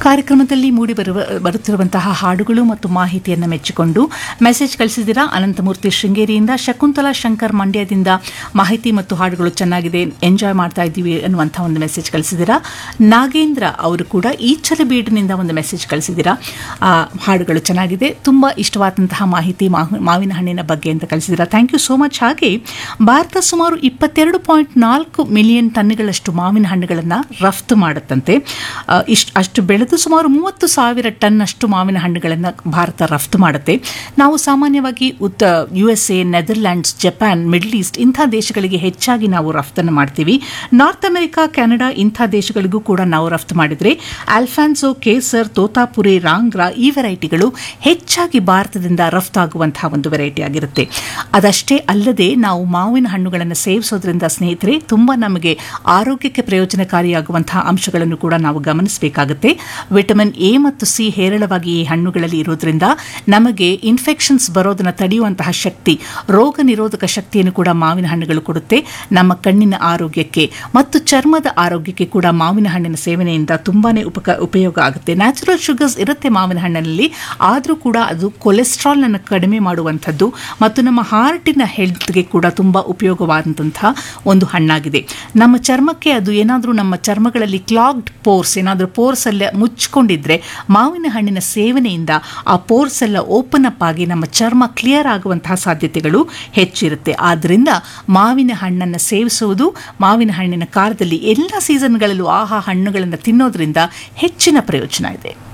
ಕಾರ್ಯಕ್ರಮದಲ್ಲಿ ಮೂಡಿ ಬರುವ ಬರುತ್ತಿರುವಂತಹ ಹಾಡುಗಳು ಮತ್ತು ಮಾಹಿತಿಯನ್ನು ಮೆಚ್ಚಿಕೊಂಡು ಮೆಸೇಜ್ ಕಳಿಸಿದಿರಾ ಅನಂತಮೂರ್ತಿ ಶೃಂಗೇರಿಯಿಂದ ಶಕುಂತಲಾ ಶಂಕರ್ ಮಂಡ್ಯದಿಂದ ಮಾಹಿತಿ ಮತ್ತು ಹಾಡುಗಳು ಚೆನ್ನಾಗಿದೆ ಎಂಜಾಯ್ ಮಾಡ್ತಾ ಇದ್ದೀವಿ ಅನ್ನುವಂಥ ಒಂದು ಮೆಸೇಜ್ ಕಳಿಸಿದಿರಾ ನಾಗೇಂದ್ರ ಅವರು ಕೂಡ ಈಚಲಬೀಡಿನಿಂದ ಒಂದು ಮೆಸೇಜ್ ಕಳಿಸಿದಿರಾ ಆ, ಹಾಡುಗಳು ಚೆನ್ನಾಗಿದೆ ತುಂಬ ಇಷ್ಟವಾದಂತಹ ಮಾಹಿತಿ ಮಾಹು- ಮಾವಿನ ಹಣ್ಣಿನ ಬಗ್ಗೆ ಅಂತ ಕಳಿಸಿದಿರಾ ಥ್ಯಾಂಕ್ ಯು ಸೋ ಮಚ್ ಹಾಗೆ ಭಾರತ ಸುಮಾರು ಇಪ್ಪತ್ತೆರಡು ಪಾಯಿಂಟ್ ನಾಲ್ಕು ಮಿಲಿಯನ್ ಟನ್ಗಳಷ್ಟು ಮಾವಿನ ಹಣ್ಣುಗಳನ್ನು ರಫ್ತು ಮಾಡುತ್ತಂತೆ ಆ, ಇಷ್ಟು ಅಷ್ಟು ಬೆಳೆದು ಸುಮಾರು ಮೂವತ್ತು ಸಾವಿರ ಟನ್ ಅಷ್ಟು ಮಾವಿನ ಹಣ್ಣುಗಳನ್ನು ಭಾರತ ರಫ್ತು ಮಾಡುತ್ತೆ ನಾವು ಸಾಮಾನ್ಯವಾಗಿ ಉತ್ತ U S A Netherlands Japan Middle East ಇಂಥ ದೇಶಗಳಿಗೆ ಹೆಚ್ಚಾಗಿ ನಾವು ರಫ್ತನ್ನು ಮಾಡ್ತೀವಿ ನಾರ್ತ್ ಅಮೆರಿಕಾ ಕೆನಡಾ ಇಂಥ ದೇಶಗಳಿಗೂ ಕೂಡ ನಾವು ರಫ್ತು ಮಾಡಿದರೆ ಆಲ್ಫಾನ್ಸೋ ಕೇಸರ್ ತೋತಾಪುರಿ ರಾಂಗ್ರಾ ಈ ವೆರೈಟಿಗಳು ಹೆಚ್ಚಾಗಿ ಭಾರತದಿಂದ ರಫ್ತಾಗುವಂತಹ ಒಂದು ವೆರೈಟಿ ಆಗಿರುತ್ತೆ ಅದಷ್ಟೇ ಅಲ್ಲದೆ ನಾವು ಮಾವಿನ ಹಣ್ಣುಗಳನ್ನು ಸೇವಿಸೋದ್ರಿಂದ ಸ್ನೇಹಿತರೆ ತುಂಬ ನಮಗೆ ಆರೋಗ್ಯಕ್ಕೆ ಪ್ರಯೋಜನಕಾರಿಯಾಗುವಂತಹ ಅಂಶಗಳನ್ನು ಕೂಡ ನಾವು ಗಮನಿಸಬೇಕಾಗುತ್ತೆ ವಿಟಮಿನ್ ಎ ಮತ್ತು ಸಿ ಹೇರಳವಾಗಿ ಈ ಹಣ್ಣುಗಳಲ್ಲಿ ಇರೋದ್ರಿಂದ ನಮಗೆ ಇನ್ಫೆಕ್ಷನ್ಸ್ ಬರೋದನ್ನು ತಡೆಯುವಂತಹ ಶಕ್ತಿ ರೋಗ ನಿರೋಧಕ ಶಕ್ತಿಯನ್ನು ಕೂಡ ಮಾವಿನ ಹಣ್ಣುಗಳು ಕೊಡುತ್ತೆ ನಮ್ಮ ಕಣ್ಣಿನ ಆರೋಗ್ಯಕ್ಕೆ ಮತ್ತು ಚರ್ಮದ ಆರೋಗ್ಯಕ್ಕೆ ಕೂಡ ಮಾವಿನ ಹಣ್ಣಿನ ಸೇವನೆಯಿಂದ ತುಂಬಾನೇ ಉಪಕ ಉಪಯೋಗ ಆಗುತ್ತೆ ನ್ಯಾಚುರಲ್ ಶುಗರ್ಸ್ ಇರುತ್ತೆ ಮಾವಿನ ಹಣ್ಣಿನಲ್ಲಿ ಆದರೂ ಕೂಡ ಅದು ಕೊಲೆಸ್ಟ್ರಾಲ್ ಅನ್ನು ಕಡಿಮೆ ಮಾಡುವಂಥದ್ದು ಮತ್ತು ನಮ್ಮ ಹಾರ್ಟಿನ ಹೆಲ್ತ್ಗೆ ಕೂಡ ತುಂಬ ಉಪಯೋಗವಾದಂತಹ ಒಂದು ಹಣ್ಣಾಗಿದೆ ನಮ್ಮ ಚರ್ಮಕ್ಕೆ ಅದು ಏನಾದರೂ ನಮ್ಮ ಚರ್ಮಗಳಲ್ಲಿ ಕ್ಲಾಗ್ಡ್ ಪೋರ್ಸ್ ಏನಾದರೂ ಪೋರ್ಸ್ ಎಲ್ಲ ಮುಚ್ಕೊಂಡಿದ್ರೆ ಮಾವಿನ ಹಣ್ಣಿನ ಸೇವನೆಯಿಂದ ಆ ಪೋರ್ಸ್ ಎಲ್ಲ ಓಪನ್ ಅಪ್ ಆಗಿ ನಮ್ಮ ಚರ್ಮ ಕ್ಲಿಯರ್ ಆಗುವಂತಹ ಸಾಧ್ಯತೆಗಳು ಹೆಚ್ಚಿರುತ್ತೆ ಆದ್ದರಿಂದ ಮಾವಿನ ಹಣ್ಣನ್ನು ಸೇವಿಸುವುದು ಮಾವಿನ ಹಣ್ಣಿನ ಕಾಲದಲ್ಲಿ ಎಲ್ಲ ಸೀಸನ್ಗಳಲ್ಲೂ ಆಹಾ ಹಣ್ಣುಗಳನ್ನು ತಿನ್ನೋದ್ರಿಂದ ಹೆಚ್ಚಿನ ಪ್ರಯೋಜನ ಇದೆ